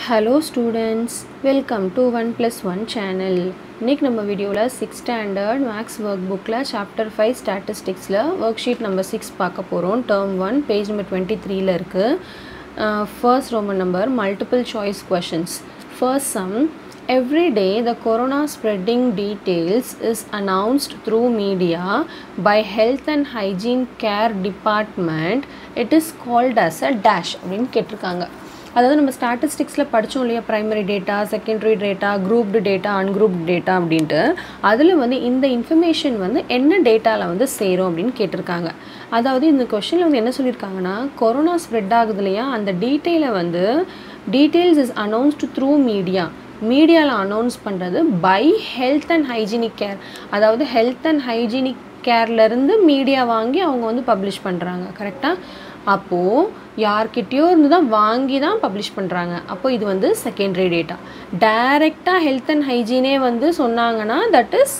Hello students welcome to one plus one channel இன்றைக்கி நம்ம வீடியோவில் சிக்ஸ் ஸ்டாண்டர்ட் மேக்ஸ் ஒர்க் புக்கில் சாப்டர் ஃபைவ் ஸ்டாட்டிஸ்டிக்ஸில் ஒர்க் ஷீட் நம்பர் சிக்ஸ் பார்க்க போகிறோம் term one page number twenty த்ரீல இருக்குது first Roman number multiple choice questions first sum Every day, the corona spreading details is announced through media by Health and Hygiene Care Department. It is called as a dash அப்படின்னு கேட்டிருக்காங்க அதாவது நம்ம ஸ்டாட்டிஸ்டிக்ஸில் படித்தோம் இல்லையா primary data secondary data grouped data ungrouped data அப்படின்ட்டு அதில் வந்து இந்த இன்ஃபர்மேஷன் வந்து என்ன டேட்டாவில் வந்து சேரும் அப்படின்னு கேட்டிருக்காங்க அதாவது இந்த கொஷனில் வந்து என்ன சொல்லியிருக்காங்கன்னா கொரோனா ஸ்ப்ரெட் ஆகுது இல்லையா அந்த டீட்டெயிலை வந்து details is announced through media மீடியாவில் அனௌன்ஸ் பண்ணுறது by health and hygienic care அதாவது ஹெல்த் அண்ட் ஹைஜீனிக் கேர்லேருந்து மீடியா வாங்கி அவங்க வந்து பப்ளிஷ் பண்ணுறாங்க கரெக்டாக அப்போது யார்கிட்டயோ இருந்து தான் வாங்கி தான் பப்ளிஷ் பண்ணுறாங்க அப்போ இது வந்து செகண்டரி டேட்டா டைரெக்டாக ஹெல்த் அண்ட் ஹைஜீனே வந்து சொன்னாங்கன்னா தட் இஸ்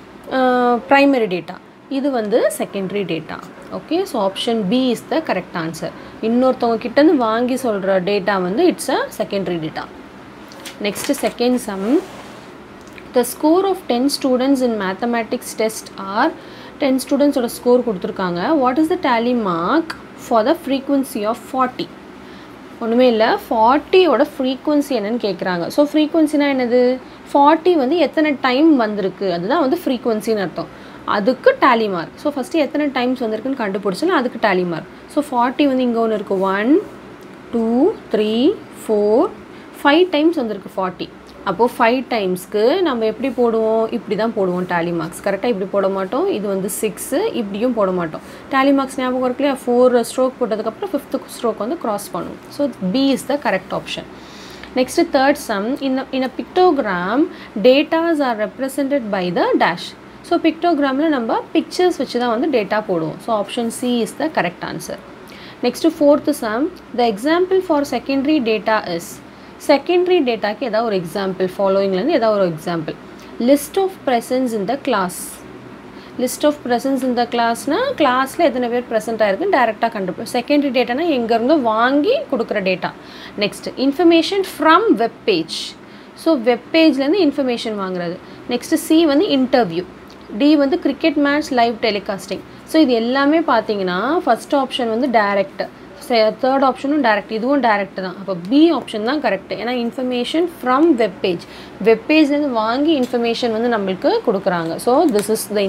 ப்ரைமரி டேட்டா இது வந்து secondary data okay so option B is the correct answer இன்னொருத்தவங்க கிட்டேருந்து வாங்கி சொல்கிற டேட்டா வந்து it's a secondary data Next second sum. The score of 10 students in mathematics test are 10 students ஓட score கொடுத்துருக்காங்க what is the tally mark for the frequency of 40 ஒன்றுமே இல்லை ஃபார்ட்டியோட frequency என்னன்னு கேட்குறாங்க ஸோ ஃப்ரீக்குவன்சினா என்னது ஃபார்ட்டி வந்து எத்தனை டைம் வந்திருக்கு அதுதான் வந்து ஃப்ரீக்குவன்சின்னு அர்த்தம் அதுக்கு டேலி மார்க் ஸோ ஃபஸ்ட்டு எத்தனை டைம்ஸ் வந்திருக்குன்னு கண்டுபிடிச்சோன்னா அதுக்கு டேலி மார்க் ஸோ ஃபார்ட்டி வந்து இங்கே ஒன்று இருக்குது one two three four five times வந்திருக்கு ஃபார்ட்டி அப்போது ஃபைவ் டைம்ஸ்க்கு நம்ம எப்படி போடுவோம் இப்படி தான் போடுவோம் டேலி மார்க்ஸ் கரெக்டாக இப்படி போட மாட்டோம் இது வந்து சிக்ஸு இப்படியும் போட மாட்டோம் டேலி மார்க்ஸ் ஞாபகம் இருக்கு இல்லையா ஃபோர் ஸ்ட்ரோக் போட்டதுக்கப்புறம் ஃபிஃப்த்து ஸ்ட்ரோக் வந்து க்ராஸ் பண்ணுவோம் so B is the correct option next third sum in in a pictogram datas are represented by the dash so பிக்டோகிராமில் நம்ம பிக்சர்ஸ் வச்சு தான் வந்து டேட்டா போடுவோம் so option C is the correct answer next fourth sum the example for secondary data is secondary டேட்டாக்கு ஏதாவது ஒரு example ஃபாலோயிங்லேருந்து ஏதாவது ஒரு example list of presence in the class list of presence இந்த கிளாஸ்னால் கிளாஸில் எத்தனை பேர் ப்ரெசென்ட் ஆயிருக்குன்னு டேரெக்டாக கண்டுபிடிக்கும் செகண்டரி டேட்டானா எங்கேருந்தோ வாங்கி கொடுக்குற data next information from web page so web பேஜ்லேருந்து இன்ஃபர்மேஷன் வாங்குறது நெக்ஸ்ட்டு சி வந்து இன்டர்வியூ டி வந்து cricket match live telecasting so இது எல்லாமே பார்த்தீங்கன்னா ஃபஸ்ட் ஆப்ஷன் வந்து டேரெக்ட் தேர்ட் ஆப்ஷனும் டேரக்ட் இதுவும் டேரக்ட் தான் அப்போ பி ஆப்ஷன் தான் கரெக்ட் ஏன்னா information from web page web பேஜ்லேருந்து வாங்கி இன்ஃபர்மேஷன் வந்து நம்மளுக்கு கொடுக்குறாங்க so this is the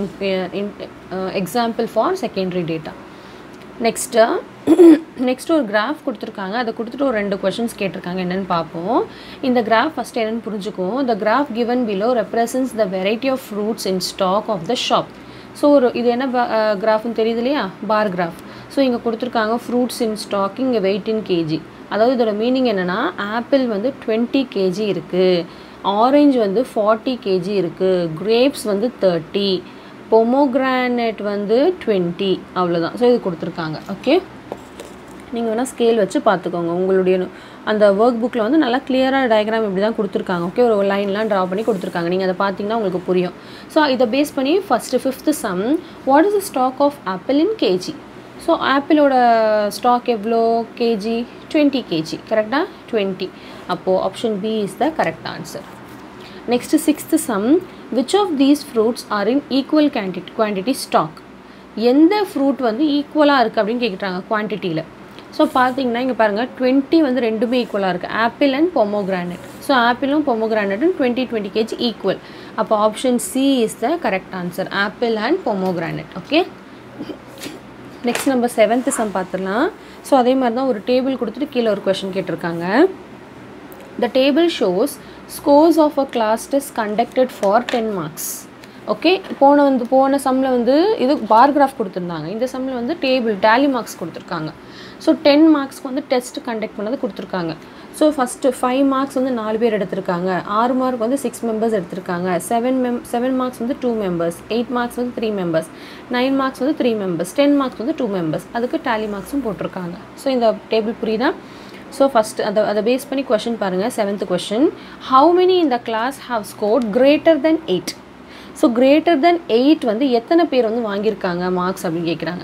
example for secondary data next next ஒரு கிராஃப் கொடுத்துருக்காங்க அதை கொடுத்துட்டு ஒரு ரெண்டு கொஷின்ஸ் கேட்டிருக்காங்க என்னென்னு பார்ப்போம் இந்த கிராஃப் ஃபஸ்ட் என்னென்னு புரிஞ்சுக்கும் the graph given below represents the variety of fruits in stock of the shop so ஒரு இது என்ன கிராஃப்னு தெரியுது இல்லையா பார் கிராஃப் ஸோ இங்கே கொடுத்துருக்காங்க ஃப்ரூட்ஸ் இன் ஸ்டாக் இங்கே வெயிட் இன் கேஜி அதாவது இதோட மீனிங் என்னென்னா ஆப்பிள் வந்து டுவெண்ட்டி கேஜி இருக்குது ஆரஞ்சு வந்து ஃபார்ட்டி கேஜி இருக்குது கிரேப்ஸ் வந்து தேர்ட்டி பொமோக்ரானட் வந்து டுவெண்ட்டி அவ்வளோதான் ஸோ இது கொடுத்துருக்காங்க ஓகே நீங்கள் வேணால் ஸ்கேல் வச்சு பார்த்துக்கோங்க உங்களுடைய அந்த ஒர்க் புக்கில் வந்து நல்லா கிளியராக டயக்ராம் இப்படி தான் கொடுத்துருக்காங்க ஓகே ஒரு லைன்லாம் ட்ரா பண்ணி கொடுத்துருக்காங்க நீங்கள் அதை பார்த்தீங்கன்னா உங்களுக்கு புரியும் ஸோ இதை பேஸ் பண்ணி first fifth sum what is the stock of apple in KG so ஆப்பிளோட ஸ்டாக் எவ்வளோ கேஜி டுவெண்ட்டி கேஜி கரெக்டாக டுவெண்ட்டி அப்போது option B is the correct answer next sixth sum which of these fruits are in equal quantity quantity stock எந்த fruit வந்து ஈக்குவலாக இருக்குது அப்படின்னு கேட்குறாங்க குவான்டிட்டியில் ஸோ பார்த்தீங்கன்னா இங்கே பாருங்கள் டுவெண்ட்டி வந்து ரெண்டுமே ஈக்குவலாக இருக்குது ஆப்பிள் அண்ட் பொமோகிரானட் ஸோ ஆப்பிளும் பொமோகிரானட்டும் டுவெண்ட்டி டுவெண்ட்டி கேஜி ஈக்குவல் அப்போ option C is the correct answer apple and pomegranate okay next நம்ம செவன்த்து சம் பார்த்துடலாம் ஸோ அதே மாதிரி தான் ஒரு டேபிள் கொடுத்துட்டு கீழே ஒரு கொஷின் கேட்டிருக்காங்க the table shows scores of a class test conducted for ten marks okay போன வந்து போன சம்மில் வந்து இது பார்கிராஃப் கொடுத்துருந்தாங்க இந்த சம்மில் வந்து டேபிள் டேலி மார்க்ஸ் கொடுத்துருக்காங்க ஸோ டென் மார்க்ஸ்க்கு வந்து டெஸ்ட் கண்டக்ட் பண்ணது கொடுத்துருக்காங்க ஸோ ஃபஸ்ட்டு ஃபைவ் மார்க்ஸ் வந்து நாலு பேர் எடுத்திருக்காங்க ஆறு மார்க் வந்து சிக்ஸ் மெம்பர்ஸ் எடுத்திருக்காங்க செவன் மெம் செவன் மார்க்ஸ் வந்து டூ மெம்பர்ஸ் எயிட் மார்க்ஸ் வந்து த்ரீ மெம்பர்ஸ் நைன் மார்க்ஸ் வந்து த்ரீ மெம்பர்ஸ் டென் மார்க்ஸ் வந்து டூ மெம்பர்ஸ் அதுக்கு டேலி மார்க்ஸும் போட்டிருக்காங்க ஸோ இந்த டேபிள் புரியுதா ஸோ ஃபஸ்ட் அதை அதை பேஸ் பண்ணி கொஷின் பாருங்கள் செவன்த் கொஷின் ஹவு மெனி இந்த class have scored greater than eight so greater than eight வந்து எத்தனை பேர் வந்து வாங்கியிருக்காங்க மார்க்ஸ் அப்படின்னு கேட்குறாங்க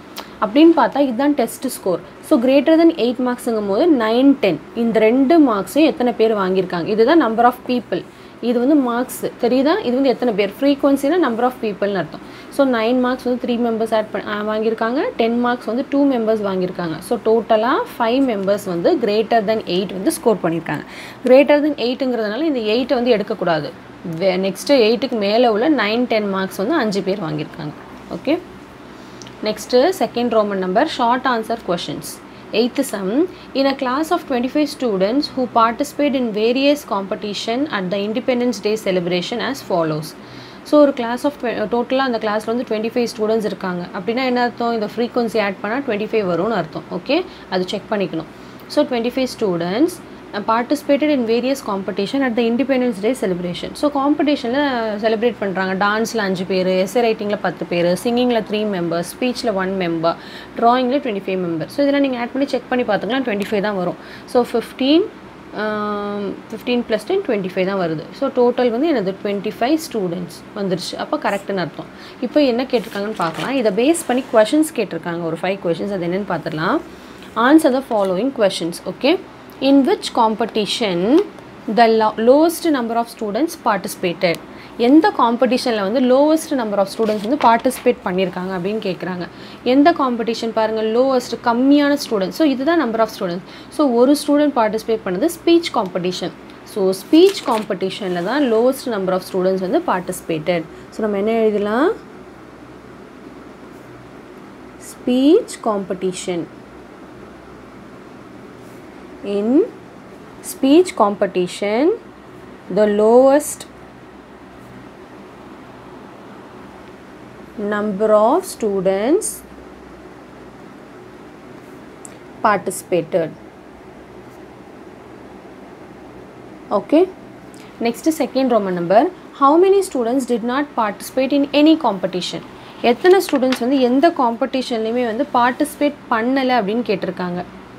அப்படின்னு பார்த்தா இதுதான் test score so greater than eight மார்க்ஸுங்கும் போது நைன் டென் இந்த ரெண்டு மார்க்ஸையும் எத்தனை பேர் வாங்கியிருக்காங்க இதுதான் நம்பர் ஆஃப் பீப்புள் இது வந்து மார்க்ஸ் தெரியுதா இது வந்து எத்தனை பேர் ஃப்ரீக்வன்சினா நம்பர் ஆஃப் பீப்புள்னு அர்த்தம் ஸோ நைன் மார்க்ஸ் வந்து த்ரீ மெம்பர்ஸ் ஆட் பண்ண வாங்கியிருக்காங்க டென் மார்க்ஸ் வந்து டூ மெம்பர்ஸ் வாங்கியிருக்காங்க ஸோ டோட்டலாக ஃபைவ் மெம்பர்ஸ் வந்து கிரேட்டர் தென் எயிட் வந்து ஸ்கோர் பண்ணியிருக்காங்க கிரேட்டர் தென் எயிட்டுங்கிறதுனால இந்த எயிட்டை வந்து எடுக்கக்கூடாது நெக்ஸ்ட்டு எயிட்டுக்கு மேலே உள்ள நைன் டென் மார்க்ஸ் வந்து அஞ்சு பேர் வாங்கியிருக்காங்க okay next second Roman number short answer questions Eighth sum, in a class of 25 students who participate in various competition at the Independence Day celebration as follows. So ஒரு class of டோட்டலாக அந்த கிளாஸில் வந்து twenty five students இருக்காங்க அப்படின்னா என்ன அர்த்தம் இந்த ஃப்ரீக்வன்சி ஆட் பண்ணால் டுவெண்ட்டி ஃபைவ் வரும்னு அர்த்தம் ஓகே அது செக் பண்ணிக்கணும் so twenty five students participated in various competition at the Independence Day celebration so காம்படிஷனில் செலிப்ரேட் பண்ணுறாங்க டான்ஸில் அஞ்சு பேர் எஸ்ஏ ரைட்டிங்கில் பத்து பேர் சிங்கிங்கில் த்ரீ மெம்பர்ஸ் ஸ்பீச்சில் ஒன் மெம்பர் ட்ராயிங்கில் டுவெண்ட்டி ஃபைவ் மெம்பர் ஸோ இதெல்லாம் நீங்கள் ஆட் பண்ணி செக் பண்ணி பார்த்துக்கலாம் டுவெண்ட்டி ஃபைவ் தான் வரும் so fifteen fifteen plus ten twenty five தான் வருது ஸோ டோட்டல் வந்து எனது டுவெண்ட்டி ஃபைவ் ஸ்டூடெண்ட்ஸ் வந்துருச்சு அப்போ கரெக்டுன்னு அர்த்தம் இப்போ என்ன கேட்டிருக்காங்கன்னு பார்க்கலாம் இதை பேஸ் பண்ணி கொஷின்ஸ் கேட்டிருக்காங்க ஒரு ஃபைவ் கொஷின்ஸ் அது என்னென்னு பார்த்துடலாம் answer the following questions okay in which competition the lo- lowest number of students participated எந்த காம்படிஷனில் வந்து லோவஸ்ட் நம்பர் ஆஃப் ஸ்டூடெண்ட்ஸ் வந்து பார்ட்டிசிபேட் பண்ணியிருக்காங்க அப்படின்னு கேட்குறாங்க எந்த காம்படிஷன் பாருங்கள் லோவஸ்ட் கம்மியான ஸ்டூடெண்ட்ஸ் ஸோ இதுதான் நம்பர் ஆஃப் ஸ்டூடெண்ட்ஸ் ஸோ ஒரு ஸ்டூடெண்ட் பார்ட்டிசிபேட் பண்ணது ஸ்பீச் காம்படிஷன் ஸோ ஸ்பீச் காம்படிஷனில் தான் லோவஸ்ட் நம்பர் ஆஃப் ஸ்டூடெண்ட்ஸ் வந்து பார்ட்டிசிபேட்டட் ஸோ நம்ம என்ன எழுதலாம் speech competition in speech competition the lowest number of students participated okay next second roman number how many students did not participate in any competition எத்தனை students வந்து எந்த காம்படிஷன்லையுமே வந்து participate பண்ணலை அப்படின்னு கேட்டிருக்காங்க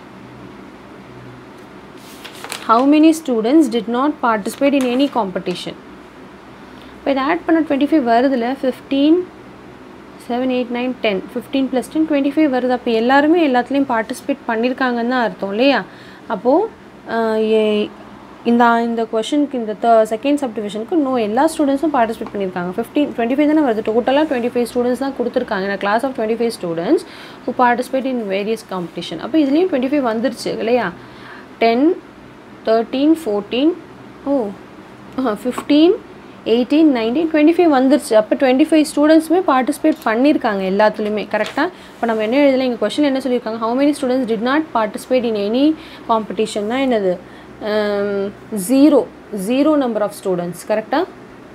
how many students did not participate in any competition இப்போ இதை add பண்ண டுவெண்ட்டி ஃபைவ் வருதுல fifteen seven eight nine ten fifteen plus ten twenty five வருது அப்போ எல்லாருமே எல்லாத்துலேயும் பார்ட்டிசிபேட் பண்ணியிருக்காங்கன்னு தான் அர்த்தம் இல்லையா அப்போது இந்த இந்த கொஷனுக்கு இந்த த செகண்ட் சப் டிவிஷனுக்கு நோ எல்லா ஸ்டூடெண்ட்ஸும் பார்ட்டிசிபேட் பண்ணியிருக்காங்க ஃபிஃப்டீன் டுவெண்ட்டி ஃபைவ் தானே வருது டோட்டலாக டுவெண்ட்டி ஃபைவ் ஸ்டூடெண்ட்ஸ் தான் கொடுத்துருக்காங்க இந்த class of twenty five students who participate in various competition அப்போ இதுலேயும் டுவெண்ட்டி ஃபைவ் வந்துருச்சு இல்லையா ten thirteen fourteen oh fifteen eighteen nineteen twenty five வந்துருச்சு அப்போ டுவெண்ட்டி ஃபைவ் ஸ்டூடெண்ட்ஸுமே பார்ட்டிசிபேட் பண்ணியிருக்காங்க எல்லாத்துலேயுமே கரெக்டாக இப்போ நம்ம என்ன எழுதலாம் எங்கள் கொஷின் என்ன சொல்லியிருக்காங்க how many students did not participate in any காம்படிஷன்னா என்னது zero zero number of students கரெக்டாக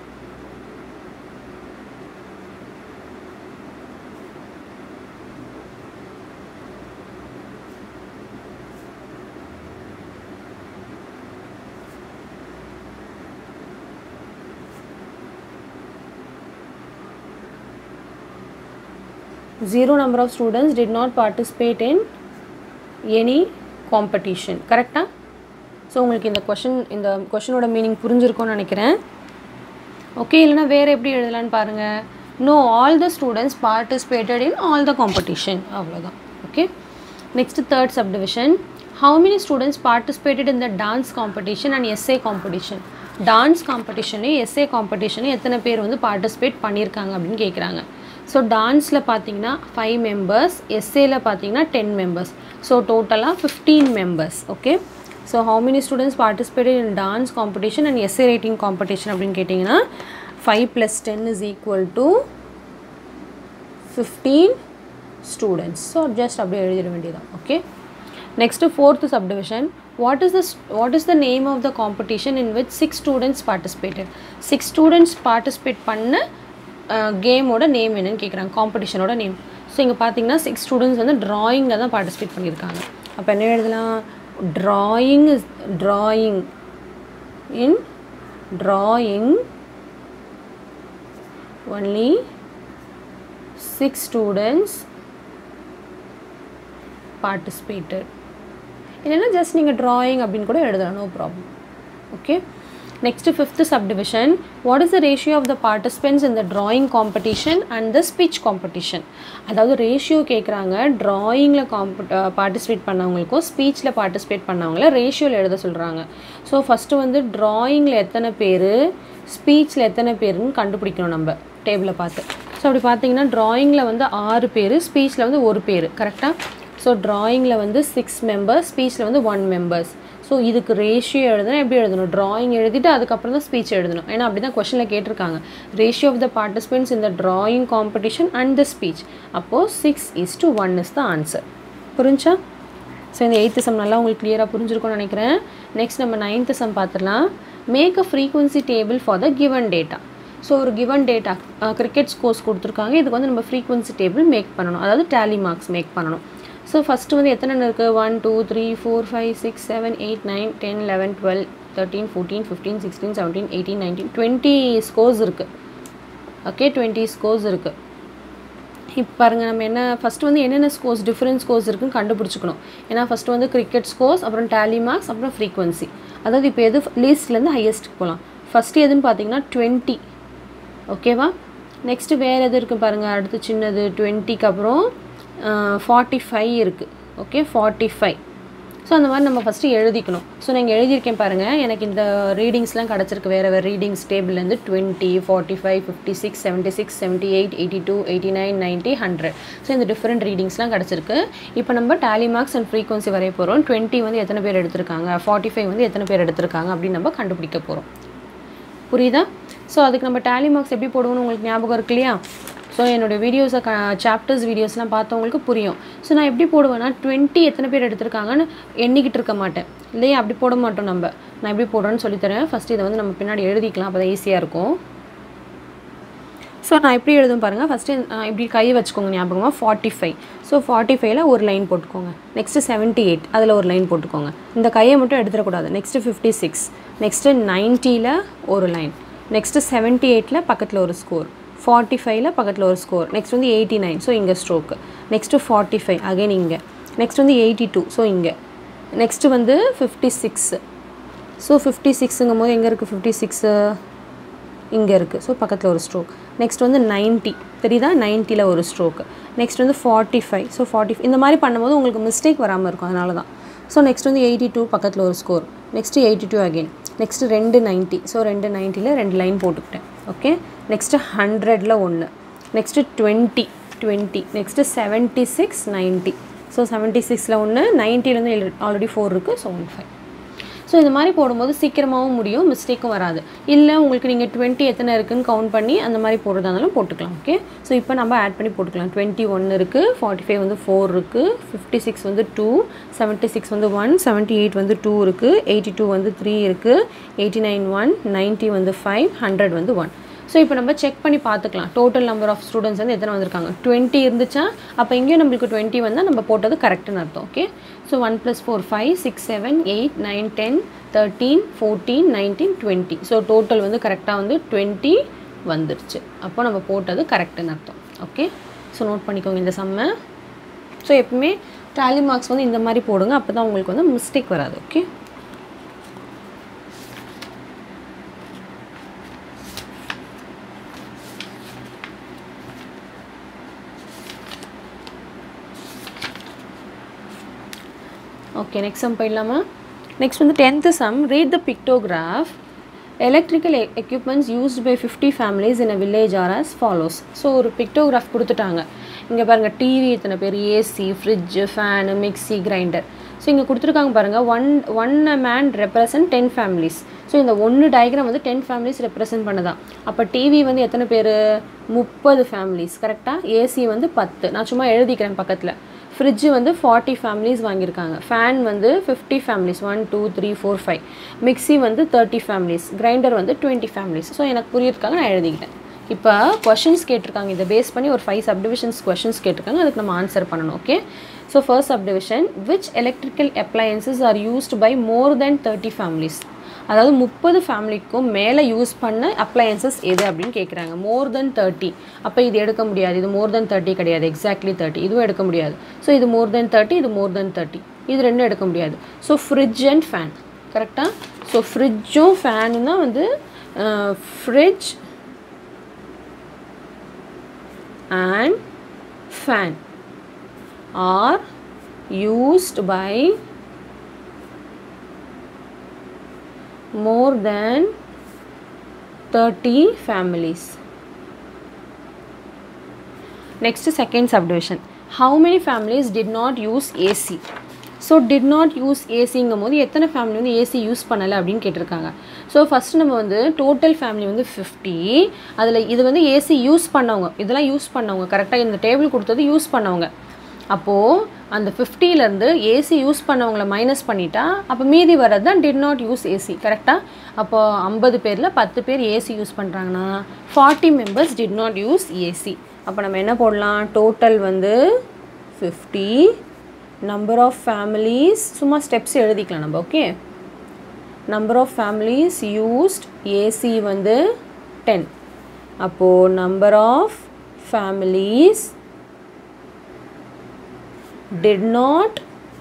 zero number of students did not participate in any competition கரெக்டா ஸோ உங்களுக்கு இந்த கொஷின் இந்த கொஷினோட மீனிங் புரிஞ்சிருக்கும்னு நினைக்கிறேன் ஓகே இல்லைனா வேறு எப்படி எழுதலான்னு பாருங்கள் no all the students participated in all the competition அவ்வளோதான் okay next third subdivision how many students participated in the dance competition and essay competition dance காம்படிஷன்லேயும் எஸ்ஏ காம்படிஷன்லையும் எத்தனை பேர் வந்து பார்ட்டிசிபேட் பண்ணியிருக்காங்க அப்படின்னு கேட்குறாங்க ஸோ டான்ஸில் பார்த்தீங்கன்னா ஃபைவ் மெம்பர்ஸ் எஸ்ஏல பார்த்தீங்கன்னா டென் மெம்பர்ஸ் ஸோ டோட்டலாக fifteen members okay so how many students participated in dance competition and essay writing competition அப்படின்னு கேட்டிங்கன்னா five plus ten is equal to fifteen students so just அப்படியே எழுதிட வேண்டியதான் ஓகே next fourth subdivision what is the what is the name of the competition in which six students participated six students participate பண்ண கேமோட name என்னன்னு கேட்குறாங்க காம்படிஷனோட name so இங்கே பார்த்தீங்கன்னா சிக்ஸ் ஸ்டூடெண்ட்ஸ் வந்து ட்ராயிங்கில் தான் பார்ட்டிசிபேட் பண்ணியிருக்காங்க அப்போ என்ன எழுதலாம் drawing is drawing in drawing only six students participated இல்லைன்னா ஜஸ்ட் நீங்கள் ட்ராயிங் அப்படின்னு கூட எழுதலாம் no problem okay next fifth subdivision what is the ratio of the participants இந்த drawing competition and the speech competition அதாவது ரேஷியோ கேட்குறாங்க ட்ராயிங்கில் காம்பட் பார்ட்டிசிபேட் பண்ணவங்களுக்கும் ஸ்பீச்சில் பார்ட்டிசிபேட் பண்ணவங்கள ரேஷியோவில் எழுத சொல்கிறாங்க ஸோ ஃபஸ்ட்டு வந்து ட்ராயிங்கில் எத்தனை பேர் ஸ்பீச்சில் எத்தனை பேருன்னு கண்டுபிடிக்கணும் நம்ம டேபிளில் பார்த்து ஸோ அப்படி பார்த்தீங்கன்னா ட்ராயிங்கில் வந்து ஆறு பேர் ஸ்பீச்சில் வந்து ஒரு பேர் கரெக்டாக ஸோ ட்ராயிங்கில் வந்து சிக்ஸ் மெம்பர்ஸ் ஸ்பீச்சில் வந்து ஒன் மெம்பர்ஸ் ஸோ இதுக்கு ரேஷியோ எழுதணும் எப்படி எழுதணும் ட்ராயிங் எழுதிட்டு அதுக்கப்புறம் தான் ஸ்பீச் எழுதணும் ஏன்னா அப்படி தான் கொஷனில் கேட்டிருக்காங்க ரேஷியோ ஆஃப் த பார்ட்டிசிபென்ட்ஸ் இந்த drawing competition and the speech அப்போது six is to one is the answer புரிஞ்சா ஸோ இந்த எயித்து சம் நல்லா உங்களுக்கு கிளியராக புரிஞ்சிருக்கும்னு நினைக்கிறேன் நெக்ஸ்ட் நம்ம நைன்த்து சம் பார்த்துடலாம் make a frequency table for the given data so ஒரு கிவன் டேட்டா கிரிக்கெட் ஸ்கோர்ஸ் கொடுத்துருக்காங்க இதுக்கு வந்து நம்ம ஃப்ரீக்வன்சி டேபிள் மேக் பண்ணணும் அதாவது டேலி மார்க்ஸ் மேக் பண்ணணும் ஸோ ஃபஸ்ட்டு வந்து எத்தனை இருக்குது one two three four five six seven eight nine ten eleven twelve thirteen fourteen fifteen sixteen seventeen eighteen nineteen twenty scores இருக்குது ஓகே டுவெண்ட்டி ஸ்கோர்ஸ் இருக்குது இப்போ பாருங்கள் நம்ம என்ன ஃபஸ்ட்டு வந்து என்னென்ன ஸ்கோர்ஸ் டிஃப்ரெண்ட் ஸ்கோர்ஸ் இருக்குன்னு கண்டுபிடிச்சிக்கணும் ஏன்னா ஃபஸ்ட்டு வந்து கிரிக்கெட் ஸ்கோர்ஸ் அப்புறம் டேலி மார்க்ஸ் அப்புறம் ஃப்ரீக்வன்சி அதாவது இப்போ எது லீஸ்ட்லேருந்து ஹையஸ்ட்டுக்கு போகலாம் ஃபஸ்ட்டு எதுன்னு பார்த்தீங்கன்னா டுவெண்ட்டி ஓகேவா நெக்ஸ்ட்டு வேறு எது இருக்குது பாருங்கள் அடுத்து சின்னது டுவெண்ட்டிக்கு அப்புறம் ஃபார்ட்டி ஃபைவ் இருக்குது ஓகே ஃபார்ட்டி ஃபைவ் ஸோ அந்த மாதிரி நம்ம ஃபஸ்ட்டு எழுதிக்கணும் ஸோ நான் இங்கே எழுதியிருக்கேன் பாருங்கள் எனக்கு இந்த ரீடிங்ஸ்லாம் கிடச்சிருக்கு வேறு வேறு ரீடிங்ஸ் டேபிள்லேருந்து twenty forty five fifty six seventy six seventy eight eighty two eighty nine ninety hundred so இந்த டிஃப்ரெண்ட் ரீடிங்ஸ்லாம் கிடச்சிருக்கு இப்போ நம்ம டேலி மார்க்ஸ் அண்ட் ஃப்ரீக்வன்சி வரைய போகிறோம் டுவெண்ட்டி வந்து எத்தனை பேர் எடுத்திருக்காங்க ஃபார்ட்டி ஃபைவ் வந்து எத்தனை பேர் எடுத்திருக்காங்க அப்படின்னு நம்ம கண்டுபிடிக்க போகிறோம் புரியுதா ஸோ அதுக்கு நம்ம டேலி மார்க்ஸ் எப்படி போடுவோம்னு உங்களுக்கு ஞாபகம் இருக்கு இல்லையா ஸோ என்னோடய வீடியோஸை க சாப்டர்ஸ் வீடியோஸ்லாம் பார்த்தவங்களுக்கு புரியும் ஸோ நான் எப்படி போடுவேன்னா டுவெண்ட்டி எத்தனை பேர் எடுத்திருக்காங்கன்னு எண்ணிக்கிட்டு இருக்க மாட்டேன் இல்லையா அப்படி போட மாட்டோம் நம்ம நான் எப்படி போடுறேன்னு சொல்லித்தரேன் ஃபஸ்ட்டு இதை வந்து நம்ம பின்னாடி எழுதிக்கலாம் அப்போ தான் ஈஸியாக இருக்கும் ஸோ நான் எப்படி எழுதும் பாருங்கள் ஃபஸ்ட்டு இப்படி கை வச்சுக்கோங்க ஞாபகமாக ஃபார்ட்டி ஃபைவ் ஸோ ஃபார்ட்டி ஃபைவ்ல ஒரு லைன் போட்டுக்கோங்க நெக்ஸ்ட்டு செவன்ட்டி எயிட் அதில் ஒரு லைன் போட்டுக்கோங்க இந்த கையை மட்டும் எடுத்துடக்கூடாது நெக்ஸ்ட்டு ஃபிஃப்டி சிக்ஸ் நெக்ஸ்ட்டு நைன்ட்டியில் ஒரு லைன் நெக்ஸ்ட்டு செவன்ட்டி எயிட்டில் பக்கத்தில் ஒரு ஸ்கோர் ஃபார்ட்டி ஃபைவ்ல பக்கத்தில் ஒரு ஸ்கோர் நெக்ஸ்ட் வந்து எயிட்டி நைன் ஸோ இங்கே stroke next forty five again இங்கே நெக்ஸ்ட் வந்து எயிட்டி டூ ஸோ இங்கே நெக்ஸ்ட்டு வந்து ஃபிஃப்டி சிக்ஸு ஸோ ஃபிஃப்டி சிக்ஸுங்கும் போது எங்கே இருக்குது ஃபிஃப்டி சிக்ஸு இங்கே இருக்குது ஸோ பக்கத்தில் ஒரு ஸ்ட்ரோக் நெக்ஸ்ட் வந்து நைன்ட்டி தெரியுதா நைன்ட்டியில் ஒரு ஸ்ட்ரோக்கு நெக்ஸ்ட் வந்து ஃபார்ட்டி ஃபைவ் ஸோ ஃபார்ட்டி இந்த மாதிரி பண்ணும்போது உங்களுக்கு மிஸ்டேக் வராமல் இருக்கும் அதனால தான் ஸோ நெக்ஸ்ட் வந்து எயிட்டி டூ பக்கத்தில் ஒரு score next eighty two again next ரெண்டு நைன்ட்டி ஸோ ரெண்டு நைன்ட்டியில் ரெண்டு லைன் போட்டுக்கிட்டேன் ஓகே நெக்ஸ்ட்டு ஹண்ட்ரடில் ஒன்று next twenty twenty next seventy six ninety so seventy சிக்ஸில் ஒன்று நைன்ட்டிலேருந்து ஆல்ரெடி ஃபோர் இருக்குது ஸோ ஒன் ஃபைவ் ஸோ இந்த மாதிரி போடும்போது சீக்கிரமாகவும் முடியும் மிஸ்டேக்கும் வராது இல்லை உங்களுக்கு நீங்கள் டுவெண்ட்டி எத்தனை இருக்குன்னு கவுண்ட் பண்ணி அந்த மாதிரி போடுறதா இருந்தாலும் போட்டுக்கலாம் ஓகே ஸோ இப்போ நம்ம ஆட் பண்ணி போட்டுக்கலாம் டுவெண்ட்டி ஒன் இருக்குது ஃபார்ட்டி ஃபைவ் வந்து ஃபோர் இருக்குது ஃபிஃப்டி சிக்ஸ் வந்து டூ செவன்ட்டி சிக்ஸ் வந்து ஒன் செவன்ட்டி எயிட் வந்து டூ இருக்குது எயிட்டி டூ வந்து த்ரீ இருக்குது எயிட்டி நைன் ஒன் நைன்ட்டி வந்து ஃபைவ் ஹண்ட்ரட் வந்து ஒன் ஸோ இப்போ நம்ம செக் பண்ணி பார்த்துக்கலாம் டோட்டல் நம்பர் ஆஃப் ஸ்டூடெண்ட்ஸ் வந்து எத்தனை வந்திருக்காங்க டுவெண்ட்டி இருந்துச்சா அப்போ இங்கேயும் நம்மளுக்கு டுவெண்ட்டி வந்தால் நம்ம போட்டது கரெக்டுன்னு அர்த்தம் okay so one plus four five six seven eight nine ten thirteen fourteen nineteen twenty so total வந்து கரெக்டாக வந்து டுவெண்ட்டி வந்துருச்சு அப்போ நம்ம போட்டது கரெக்டுன்னு அர்த்தம் ஓகே ஸோ நோட் பண்ணிக்கோங்க இந்த செம்ம ஸோ எப்பவுமே டேலி மார்க்ஸ் வந்து இந்த மாதிரி போடுங்க அப்போ தான் உங்களுக்கு வந்து மிஸ்டேக் வராது ஓகே ஓகே நெக்ஸ்ட் சம் போயிடலாமா நெக்ஸ்ட் வந்து tenth sum read the pictograph electrical equipments used by fifty families in a village are as follows so ஒரு பிக்டோகிராஃப் கொடுத்துட்டாங்க இங்கே பாருங்கள் டிவி இத்தனை பேர் AC fridge fan mixie grinder so இங்கே கொடுத்துருக்காங்க பாருங்கள் one one man represent ten families so இந்த ஒன்று டயக்ராம் வந்து டென் ஃபேமிலிஸ் ரெப்ரசென்ட் பண்ணுதான் அப்போ டிவி வந்து எத்தனை பேர் முப்பது ஃபேமிலிஸ் கரெக்டாக ஏசி வந்து பத்து நான் சும்மா எழுதிக்கிறேன் பக்கத்தில் ஃப்ரிட்ஜு வந்து ஃபார்ட்டி ஃபேமிலிஸ் வாங்கியிருக்காங்க ஃபேன் வந்து fifty families one two three four five mixie வந்து தேர்ட்டி ஃபேமிலிஸ் கிரைண்டர் வந்து டுவெண்ட்டி ஃபேமிலிஸ் ஸோ எனக்கு புரியிருக்காங்க நான் எழுதிக்கிட்டேன் இப்போ கொஷின்ஸ் கேட்டிருக்காங்க இதை பேஸ் பண்ணி ஒரு ஃபைவ் சப்டிவிஷன்ஸ் கொஷின்ஸ் கேட்டிருக்காங்க அதுக்கு நம்ம ஆன்சர் பண்ணணும் okay so first subdivision which electrical appliances are used by more than thirty families அதாவது முப்பது ஃபேமிலிக்கும் மேலே யூஸ் பண்ண அப்ளையன்சஸ் எது அப்படின்னு கேட்குறாங்க மோர் தென் தேர்ட்டி அப்போ இது எடுக்க முடியாது இது மோர் தென் தேர்ட்டி கிடையாது எக்ஸாக்ட்லி தேர்ட்டி இதுவும் எடுக்க முடியாது ஸோ இது மோர் தென் தேர்ட்டி இது மோர் தென் தேர்ட்டி இது ரெண்டும் எடுக்க முடியாது ஸோ ஃப்ரிட்ஜ் அண்ட் ஃபேன் கரெக்டாக ஸோ ஃப்ரிட்ஜும் ஃபேனும் தான் வந்து fridge and fan are used by more than 30 families. Next second subdivision. How many families did not use AC? So did not use ஏசிங்கும் போது எத்தனை ஃபேமிலி வந்து ஏசி யூஸ் பண்ணலை அப்படின்னு கேட்டிருக்காங்க ஸோ ஃபஸ்ட்டு நம்ம வந்து டோட்டல் ஃபேமிலி வந்து ஃபிஃப்டி அதில் இது வந்து ஏசி யூஸ் பண்ணவங்க இதெல்லாம் யூஸ் பண்ணவங்க கரெக்டாக இந்த டேபிள் கொடுத்தது யூஸ் பண்ணவங்க அப்போது அந்த ஃபிஃப்டிலேருந்து ஏசி யூஸ் பண்ணவங்கள மைனஸ் பண்ணிட்டா அப்போ மீதி வர்றது தான் டிட் நாட் யூஸ் ஏசி கரெக்டாக அப்போது ஐம்பது பேரில் பத்து பேர் ஏசி யூஸ் பண்ணுறாங்கன்னா forty members did not use AC அப்போ நம்ம என்ன போடலாம் டோட்டல் வந்து ஃபிஃப்டி நம்பர் ஆஃப் ஃபேமிலிஸ் சும்மா ஸ்டெப்ஸ் எழுதிக்கலாம் நம்ம okay number of families used AC வந்து டென் அப்போது number of families did not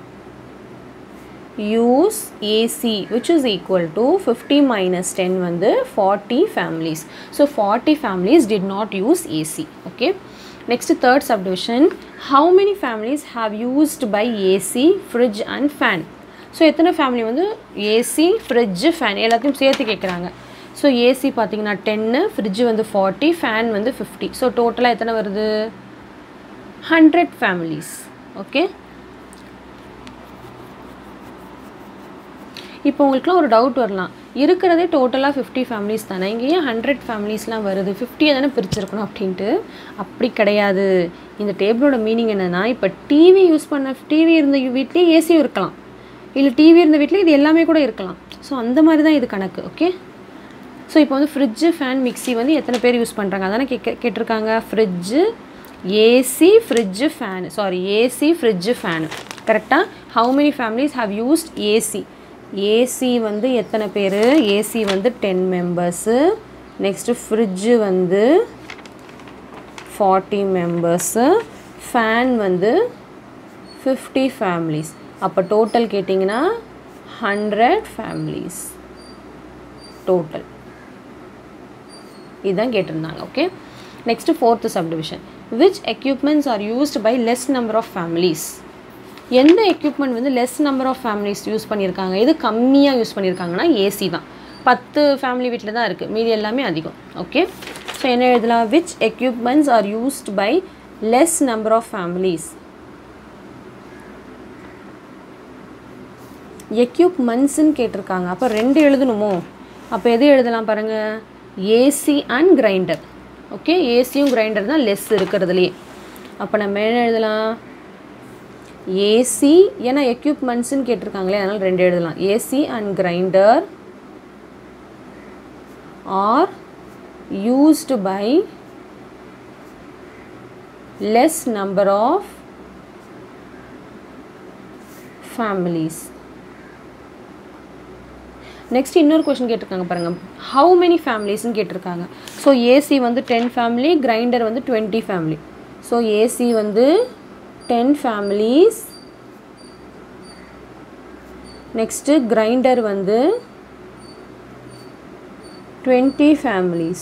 use AC which is equal to 50 minus 10 வந்து 40 families. So 40 families did not use AC. Okay. Next third subdivision. How many families have used by AC, fridge and fan? So எத்தனை family வந்து AC fridge fan எல்லாத்தையும் சேர்த்து கேட்குறாங்க so AC பார்த்தீங்கன்னா ten fridge வந்து forty fan வந்து fifty so டோட்டலாக எத்தனை வருது ஹண்ட்ரட் ஃபேமிலிஸ் ஓகே இப்போ உங்களுக்குலாம் ஒரு டவுட் வரலாம் இருக்கிறதே டோட்டலாக ஃபிஃப்டி ஃபேமிலிஸ் தானே இங்கே ஏன் ஹண்ட்ரட் ஃபேமிலிஸ்லாம் வருது ஃபிஃப்டியை தானே பிரிச்சிருக்கணும் அப்படின்ட்டு அப்படி கிடையாது இந்த டேபிளோட மீனிங் என்னென்னா இப்போ டிவி யூஸ் பண்ண டிவி இருந்த வீட்லேயே ஏசியும் இருக்கலாம் இல்லை டிவி இருந்த வீட்டில் இது எல்லாமே கூட இருக்கலாம் ஸோ அந்த மாதிரி தான் இது கணக்கு ஓகே ஸோ இப்போ வந்து ஃப்ரிட்ஜு ஃபேன் மிக்ஸி வந்து எத்தனை பேர் யூஸ் பண்ணுறாங்க அதானே கே கேட்டிருக்காங்க fridge AC fridge fan sorry AC fridge fan கரெக்டாக how many families how used AC AC வந்து எத்தனை பேர் ஏசி வந்து டென் மெம்பர்ஸு நெக்ஸ்ட்டு ஃப்ரிட்ஜு வந்து ஃபார்ட்டி மெம்பர்ஸு ஃபேன் வந்து ஃபிஃப்டி ஃபேமிலிஸ் அப்போ டோட்டல் கேட்டிங்கன்னா ஹண்ட்ரட் ஃபேமிலிஸ் டோட்டல் இதுதான் கேட்டிருந்தாங்க okay next fourth subdivision which equipments are used by less number of families எந்த எக்யூப்மெண்ட் வந்து less number of families use பண்ணியிருக்காங்க எது கம்மியாக யூஸ் பண்ணியிருக்காங்கன்னா ஏசி தான் பத்து ஃபேமிலி வீட்டில் தான் இருக்குது மீதி எல்லாமே அதிகம் ஓகே ஸோ என்ன எழுதலாம் which equipments are used by less number of families எக்யூப்மெண்ட்ஸ்ன்னு கேட்டிருக்காங்க அப்போ ரெண்டு எழுதணுமோ அப்போ எது எழுதலாம் பாருங்கள் ஏசி அண்ட் கிரைண்டர் ஓகே ஏசியும் கிரைண்டர் தான் லெஸ் இருக்கிறதுலையே அப்போ நம்ம என்ன எழுதலாம் ஏசி ஏன்னா எக்யூப்மெண்ட்ஸ்ன்னு கேட்டிருக்காங்களே அதனால் ரெண்டு எழுதலாம் AC and grinder are used by less number of families next இன்னொரு கொஷின் கேட்டிருக்காங்க பாருங்கள் ஹவு மெனி ஃபேமிலிஸ்ன்னு கேட்டிருக்காங்க ஸோ ஏசி வந்து டென் ஃபேமிலி கிரைண்டர் வந்து டுவெண்ட்டி ஃபேமிலி ஸோ ஏசி வந்து டென் ஃபேமிலிஸ் நெக்ஸ்ட்டு கிரைண்டர் வந்து twenty families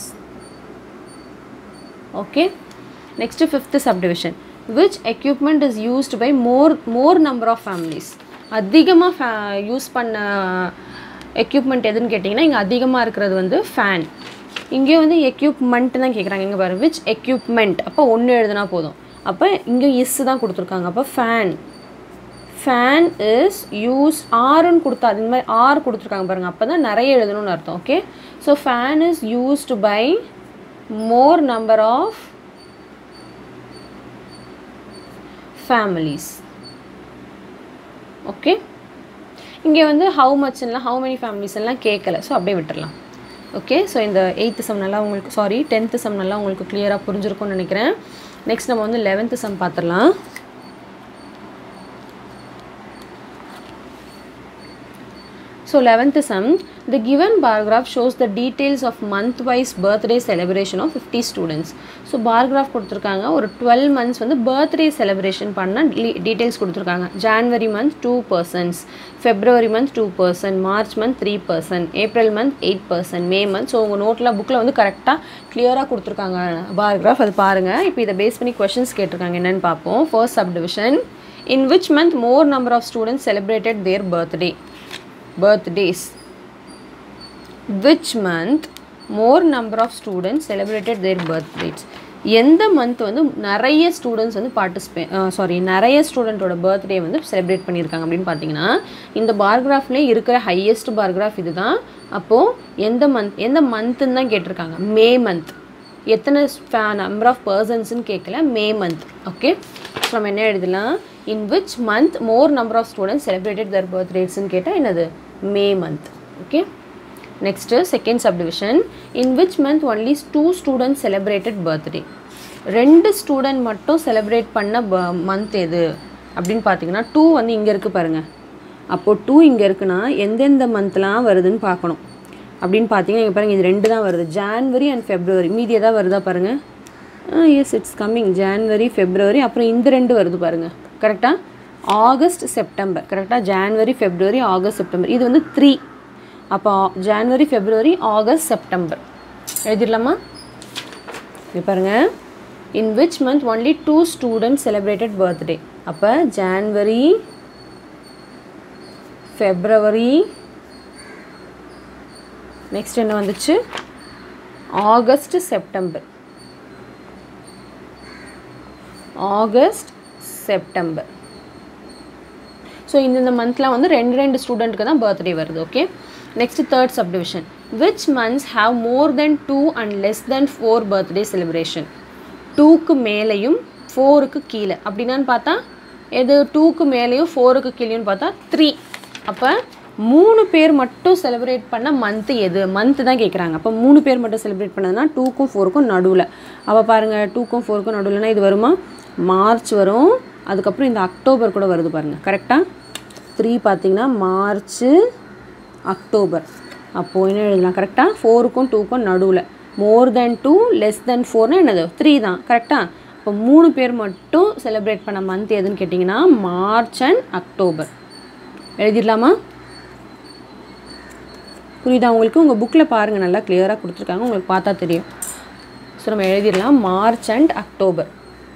okay next fifth subdivision which equipment is used by more more number of families அதிகமாக ஃபே use பண்ண equipment எதுன்னு கேட்டிங்கன்னா இங்கே அதிகமாக இருக்கிறது வந்து ஃபேன் இங்கே வந்து எக்யூப்மெண்ட் தான் கேட்குறாங்க இங்கே பாரு விச் எக்யூப்மெண்ட் அப்போ ஒன்று எழுதுனா போதும் அப்போ இங்கே இஸ் தான் கொடுத்துருக்காங்க அப்போ ஃபேன் ஃபேன் இஸ் யூஸ் ஆர்னு கொடுத்தா அது மாதிரி ஆர் கொடுத்துருக்காங்க பாருங்கள் அப்போ தான் நிறைய எழுதணும்னு அர்த்தம் okay so fan is used by more number of families okay இங்கே வந்து ஹவு மச்லாம் ஹவு மெனி ஃபேமிலிஸ் எல்லாம் கேட்கல ஸோ அப்படியே விட்டுறலாம் ஓகே ஸோ இந்த எயித்து சம் நல்லா உங்களுக்கு சாரி டென்த்து சம் நல்லா உங்களுக்கு கிளியராக புரிஞ்சிருக்கும்னு நினைக்கிறேன் நெக்ஸ்ட் நம்ம வந்து லெவன்த்து சம் பார்த்துடலாம் so so eleventh sum the given paragraph shows the details of month wise birthday celebration of fifty students so paragraph கொடுத்துருக்காங்க ஒரு டுவெல் மந்த்ஸ் வந்து பர்த்டே செலிப்ரேஷன் பண்ண டீட்டெயில்ஸ் கொடுத்துருக்காங்க January month two persons February month two percent March month three percent April month eight percent May month so உங்கள் நோட்டில் புக்கில் வந்து கரெக்டாக கிளியராக கொடுத்துருக்காங்க பாராகிராஃப் அது பாருங்கள் இப்போ இதை பேஸ் பண்ணி கொஷின்ஸ் கேட்டிருக்காங்க என்னென்னு பார்ப்போம் ஃபர்ஸ்ட் சப் டிவிஷன் in which month more number of students celebrated their birthday birthdays which month more number of students celebrated their birthdays எந்த மந்த் வந்து நிறைய ஸ்டூடெண்ட்ஸ் வந்து பார்ட்டிசிபே சாரி நிறைய ஸ்டூடெண்ட்டோட பர்த்டே வந்து செலிப்ரேட் பண்ணியிருக்காங்க அப்படின்னு பார்த்தீங்கன்னா இந்த பார்கிராஃப்லேயே இருக்கிற ஹையஸ்ட் பார்கிராஃப் இதுதான் அப்போது எந்த மந்த் எந்த மந்த்துன்னு தான் கேட்டிருக்காங்க மே மந்த் எத்தனை நம்பர் ஆஃப் பர்சன்ஸ்னு கேட்கல மே மந்த் ஓகே ஸோ நம்ம என்ன எழுதலாம் in which month more number of students celebrated their பர்த்டேஸ்ன்னு கேட்டால் என்னது May month okay next second subdivision in which month only two students celebrated birthday ரெண்டு ஸ்டூடெண்ட் மட்டும் செலிப்ரேட் பண்ண ப மந்த் எது அப்படின்னு பார்த்தீங்கன்னா டூ வந்து இங்கே இருக்குது பாருங்கள் அப்போது டூ இங்கே இருக்குன்னா எந்தெந்த மந்த்லாம் வருதுன்னு பார்க்கணும் அப்படின்னு பார்த்தீங்கன்னா இங்கே பாருங்கள் இது ரெண்டு தான் வருது ஜான்வரி அண்ட் ஃபெப்ரவரி மீதி எதாவது வருதா பாருங்கள் yes it's coming January February அப்புறம் இந்த ரெண்டு வருது பாருங்கள் கரெக்டாக ஆகஸ்ட் செப்டம்பர் கரெக்டாக ஜான்வரி ஃபெப்ரவரி ஆகஸ்ட் செப்டம்பர் இது வந்து த்ரீ அப்போ ஜான்வரி ஃபெப்ரவரி ஆகஸ்ட் செப்டம்பர் எழுதிடலாமா இது பாருங்கள் in which month only two students celebrated birthday அப்போ ஜான்வரி ஃபெப்ரவரி நெக்ஸ்ட் என்ன வந்துச்சு August September August September so இந்தந்த மந்த்லாம் வந்து ரெண்டு ரெண்டு ஸ்டூடெண்ட்டுக்கு தான் பர்த்டே வருது okay next third subdivision which months have more then two and less than four birthday celebration டூக்கு மேலேயும் ஃபோருக்கு கீழே அப்படின்னான்னு பார்த்தா எது டூக்கு மேலேயும் ஃபோருக்கு கீழேயும் பார்த்தா த்ரீ அப்போ மூணு பேர் மட்டும் செலிப்ரேட் பண்ண மந்த்து எது மந்த்து தான் கேட்குறாங்க அப்போ மூணு பேர் மட்டும் செலிப்ரேட் பண்ணதுன்னா டூக்கும் ஃபோருக்கும் நடுவில் அப்போ பாருங்கள் டூக்கும் ஃபோருக்கும் நடுவில்னா இது வருமா மார்ச் வரும் அதுக்கப்புறம் இந்த அக்டோபர் கூட வருது பாருங்கள் கரெக்டாக த்ரீ பார்த்தீங்கன்னா மார்ச்சு அக்டோபர் அப்போது என்ன எழுதலாம் கரெக்டாக ஃபோருக்கும் டூக்கும் நடுவில் மோர் தென் டூ லெஸ் தென் ஃபோர்னால் என்னது த்ரீ தான் கரெக்டாக இப்போ மூணு பேர் மட்டும் செலிப்ரேட் பண்ண மந்த் எதுன்னு கேட்டிங்கன்னா மார்ச் அண்ட் அக்டோபர் எழுதிடலாமா புரியுதா உங்களுக்கு உங்கள் புக்கில் பாருங்கள் நல்லா கிளியராக கொடுத்துருக்காங்க உங்களுக்கு பார்த்தா தெரியும் ஸோ நம்ம எழுதிடலாம் March and October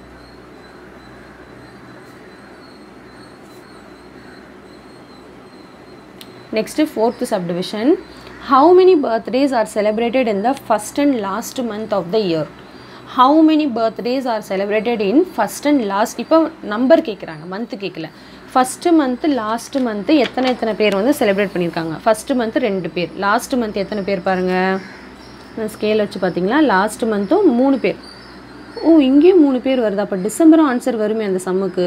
next fourth subdivision how many birthdays are celebrated in the first and last month of the year how many birthdays are celebrated in first and last இப்போ நம்பர் கேட்குறாங்க month கேட்கல first month last month எத்தனை எத்தனை பேர் வந்து celebrate பண்ணியிருக்காங்க first month ரெண்டு பேர் லாஸ்ட் மந்த் எத்தனை பேர் பாருங்கள் ஸ்கேல் வச்சு பார்த்தீங்களா லாஸ்ட் மந்த்தும் மூணு பேர் ஓ இங்கேயும் மூணு பேர் வருது அப்போ டிசம்பரும் ஆன்சர் வருமே அந்த சம்முக்கு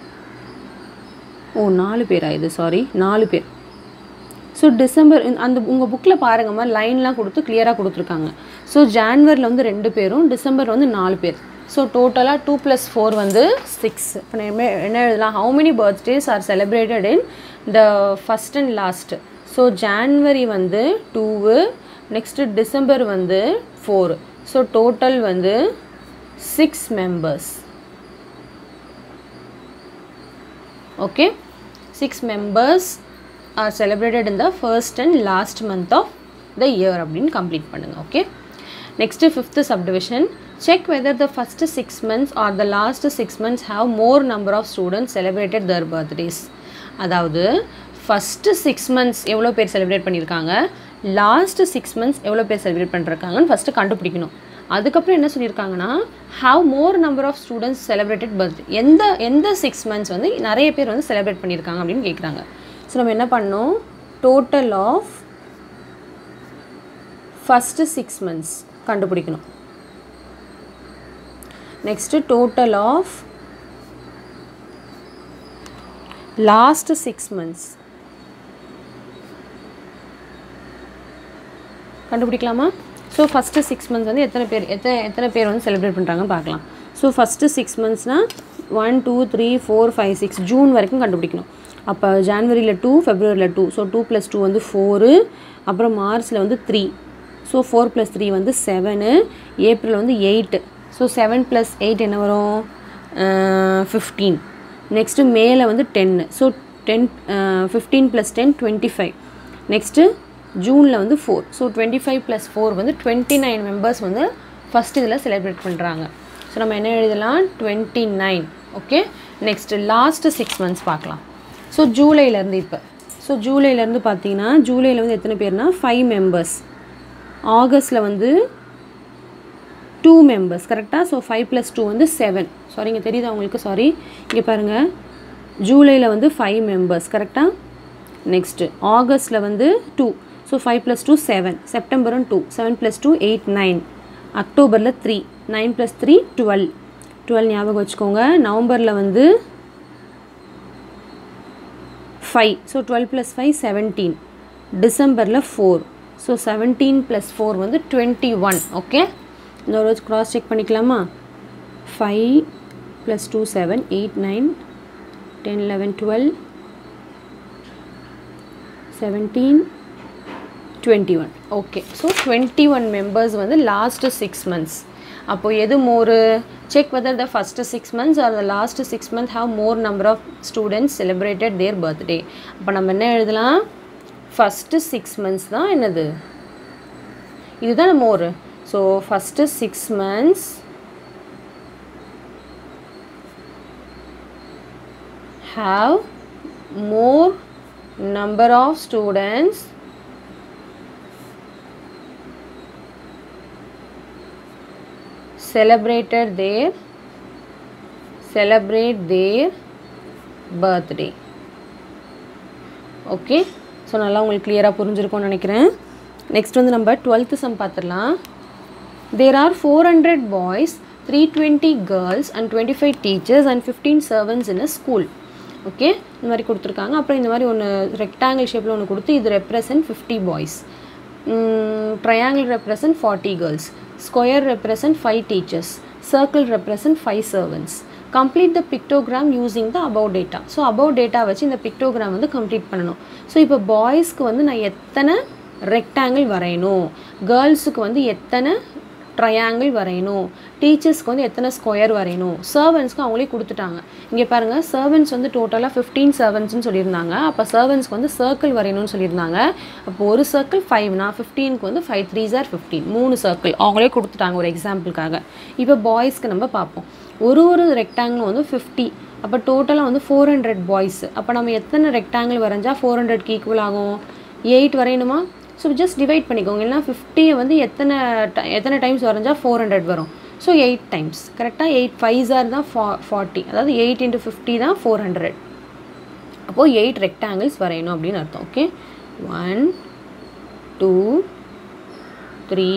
ஓ நாலு பேரா இது சாரி நாலு பேர் ஸோ டிசம்பர் அந்த உங்கள் புக்கில் பாருங்கம்மா லைன்லாம் கொடுத்து கிளியராக கொடுத்துருக்காங்க ஸோ ஜான்வரியில் வந்து ரெண்டு பேரும் டிசம்பர் வந்து நாலு பேர் ஸோ டோட்டலாக டூ ப்ளஸ் ஃபோர் வந்து சிக்ஸ் இப்போ நம்ம என்ன எழுதலாம் how many birthdays are celebrated in the first and last so January வந்து டூவு நெக்ஸ்ட்டு டிசம்பர் வந்து ஃபோர் ஸோ டோட்டல் வந்து six members okay six members are celebrated in the first and last month of the year அப்படின்னு complete பண்ணுங்கள் okay next fifth subdivision check whether the first six months or the last six months have more number of students celebrated their birthdays அதாவது first six months எவ்வளோ பேர் celebrate பண்ணியிருக்காங்க last six months எவ்வளோ பேர் celebrate பண்ணிருக்காங்கன்னு first கண்டுபிடிக்கணும் அதுக்கப்புறம் என்ன சொல்லியிருக்காங்கன்னா have more number of students celebrated birthday எந்த எந்த சிக்ஸ் மந்த்ஸ் வந்து நிறைய பேர் வந்து செலிப்ரேட் பண்ணியிருக்காங்க அப்படின்னு கேட்குறாங்க ஸோ நம்ம என்ன பண்ணோம் total of first six months கண்டுபிடிக்கணும் next total of last six months கண்டுபிடிக்கலாமா ஸோ ஃபஸ்ட்டு சிக்ஸ் மந்த்ஸ் வந்து எத்தனை பேர் எத்தனை எத்தனை பேர் வந்து செலிப்ரேட் பண்ணுறாங்கன்னு பார்க்கலாம் ஸோ ஃபஸ்ட்டு சிக்ஸ் மந்த்ஸ்னால் one two three four five six June வரைக்கும் கண்டுபிடிக்கணும் அப்போ ஜான்வரியில் டூ ஃபெப்ரவரியில் two so two plus two வந்து ஃபோரு அப்புறம் மார்ச்சில் வந்து three so four plus three வந்து செவனு ஏப்ரல் வந்து eight so seven plus eight என்ன வரும் ஃபிஃப்டீன் நெக்ஸ்ட்டு மேலே வந்து ten so ten fifteen plus ten twenty five next ஜூனில் வந்து four so twenty five plus four வந்து டுவெண்ட்டி நைன் மெம்பர்ஸ் வந்து ஃபஸ்ட் இதில் செலிப்ரேட் பண்ணுறாங்க ஸோ நம்ம என்ன எழுதலாம் twenty nine okay next last six months பார்க்கலாம் ஸோ ஜூலைலேருந்து இப்போ ஸோ ஜூலைலேருந்து பார்த்தீங்கன்னா ஜூலையில் வந்து எத்தனை பேர்னா ஃபைவ் மெம்பர்ஸ் ஆகஸ்ட்டில் வந்து டூ மெம்பர்ஸ் கரெக்டாக ஸோ ஃபைவ் ப்ளஸ் டூ வந்து செவன் சாரி இங்கே தெரியுதா உங்களுக்கு சாரி இங்கே பாருங்கள் ஜூலையில் வந்து ஃபைவ் மெம்பர்ஸ் கரெக்டாக நெக்ஸ்ட்டு ஆகஸ்ட்டில் வந்து two so five plus two seven செப்டம்பரும் two seven plus two eight nine அக்டோபரில் three nine plus three twelve twelve ஞாபகம் வச்சுக்கோங்க நவம்பரில் வந்து five so twelve plus five seventeen டிசம்பரில் four so seventeen plus four வந்து டுவெண்ட்டி ஒன் ஓகே இன்னொரு வச்சு க்ராஸ் செக் பண்ணிக்கலாமா five plus two seven eight nine ten eleven twelve seventeen twenty one okay so twenty one members வந்து last six months அப்போது எது more check whether the first six months or the last six month have more number of students celebrated their birthday அப்போ நம்ம என்ன எழுதலாம் first six months தான் என்னது இதுதான் more so first six months have more number of students celebrated their celebrate their birthday okay so நல்லா உங்களுக்கு கிளியராக புரிஞ்சிருக்கும்னு நினைக்கிறேன் நெக்ஸ்ட் வந்து நம்ம டுவெல்த்து சம் பார்த்துடலாம் there are four hundred boys three twenty girls and twenty five teachers and fifteen servants in a school okay இந்த மாதிரி கொடுத்துருக்காங்க அப்புறம் இந்த மாதிரி ஒன்று ரெக்டாங்கிள் ஷேப்பில் ஒன்று கொடுத்து இது represent fifty boys triangle represent forty girls square represent five teachers circle represent five servants complete the pictogram using the above data so above data வச்சு இந்த பிக்டோகிராம் வந்து கம்ப்ளீட் பண்ணணும் ஸோ இப்போ பாய்ஸ்க்கு வந்து நான் எத்தனை ரெக்டாங்கிள் வரையணும் கேர்ள்ஸுக்கு வந்து எத்தனை ட்ரையாங்கிள் வரையணும் டீச்சர்ஸ்க்கு வந்து எத்தனை ஸ்கொயர் வரையணும் சர்வன்ஸ்க்கு அவங்களே கொடுத்துட்டாங்க இங்கே பாருங்கள் சர்வன்ஸ் வந்து டோட்டலாக ஃபிஃப்டீன் சர்வன்ஸ்னு சொல்லியிருந்தாங்க அப்போ சர்வன்ஸ்க்கு வந்து சர்க்கிள் வரையணும்னு சொல்லியிருந்தாங்க அப்போ ஒரு சர்க்கிள் ஃபைவ்னா ஃபிஃப்டீனுக்கு வந்து ஃபைவ் த்ரீ சார் ஃபிஃப்டீன் மூணு சர்க்கிள் அவங்களே கொடுத்துட்டாங்க ஒரு எக்ஸாம்பிளுக்காக இப்போ பாய்ஸ்க்கு நம்ம பார்ப்போம் ஒரு ஒரு ரெக்டாங்கிளும் வந்து ஃபிஃப்டி அப்போ டோட்டலாக வந்து ஃபோர் ஹண்ட்ரட் பாய்ஸ் அப்போ நம்ம எத்தனை ரெக்டாங்கிள் வரைஞ்சா ஃபோர் ஹண்ட்ரட்க்கு ஈக்குவல் ஆகும் எயிட் வரையணுமா ஸோ ஜஸ்ட் டிவைட் பண்ணிக்கோங்க இல்லைனா ஃபிஃப்டியை வந்து எத்தனை ti- எத்தனை டைம்ஸ் வரைஞ்சா ஃபோர் ஹண்ட்ரட் வரும் ஸோ எயிட் டைம்ஸ் கரெக்டாக எயிட் ஃபைவ் ஆர் தான் ஃபா ஃபார்ட்டி அதாவது எயிட் இன்ட்டு ஃபிஃப்டி தான் ஃபோர் ஹண்ட்ரட் அப்போது எயிட் ரெக்டாங்கிள்ஸ் வரையணும் அப்படின்னு அர்த்தம் okay one two three